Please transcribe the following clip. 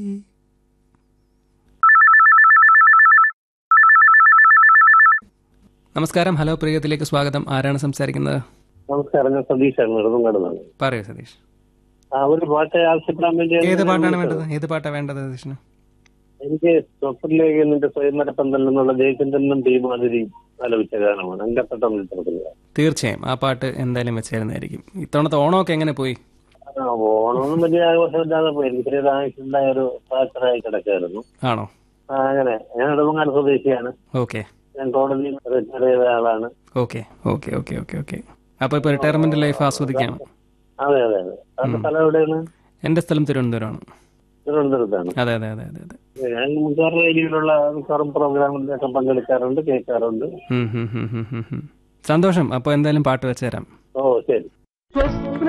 നമസ്കാരം ഹലോ പ്രിയത്തിലേക്ക് സ്വാഗതം ആരാണ് സംസാരിക്കുന്നത് നമസ്കാരം ഞാൻ സതീഷാണ് നെടുമങ്ങാടുന്നാണ് പറയൂ സതീഷ് ആ ഒരു പാട്ട് ആവശ്യപ്പെടാൻ വേണ്ടി ഏത് പാട്ടാണ് വേണ്ടത് ഏത് പാട്ടാണ് വേണ്ടത് സതീഷിന് എനിക്ക് സ്വപ്നിലേക്ക് നിന്റെ സ്വയംവര പന്തൽ എന്നുള്ള ജയചന്ദ്രനും ടീമാതിരി ആലോചിച്ച ഗാനമാണ് അങ്കപ്പെട്ട ചിത്രത്തില് തീർച്ചയായും ആ പാട്ട് എന്തായാലും വെച്ചായിരുന്നായിരിക്കും ഇത്തവണത്തെ ഓണമൊക്കെ എങ്ങനെ പോയി ആ, ഓണമൊന്നും വലിയ ആഘോഷമില്ലാതെ പോയി എനിക്ക് ചെറിയ ആവശ്യമുണ്ടായ ഒരു ഫ്രാക്ചറായി കിടക്കായിരുന്നു ആണോ ആ, അങ്ങനെ ഞാൻ നെടുമങ്ങാട് സ്വദേശിയാണ് ഓക്കെ ഞാൻ കോടതിയിൽ റിട്ടയർ ചെയ്ത ആളാണ് okay okay okay okay okay അപ്പോൾ ഇപ്പോൾ റിട്ടയർമെന്റ് ലൈഫ് ആസ്വദിക്കുകയാണ് അതെ അതെ അതെ അതിന്റെ സ്ഥലം എവിടെയാണ് എൻ്റെ സ്ഥലം തിരുവനന്തപുരമാണ് തിരുവനന്തപുരത്താണ് അതെ അതെ അതെ അതെ അതെ ഞാൻ മിക്കവാറും രീതിയിലുള്ള മിക്കവാറും പ്രോഗ്രാമിലൊക്കെ പങ്കെടുക്കാറുണ്ട് കേൾക്കാറുണ്ട് ഉം, ഉം, ഉം, ഉം, ഉം, ഉം. സന്തോഷം അപ്പോൾ എന്തായാലും പാട്ട് വെച്ചുതരാം ഓ ശരി സ്വപ്ന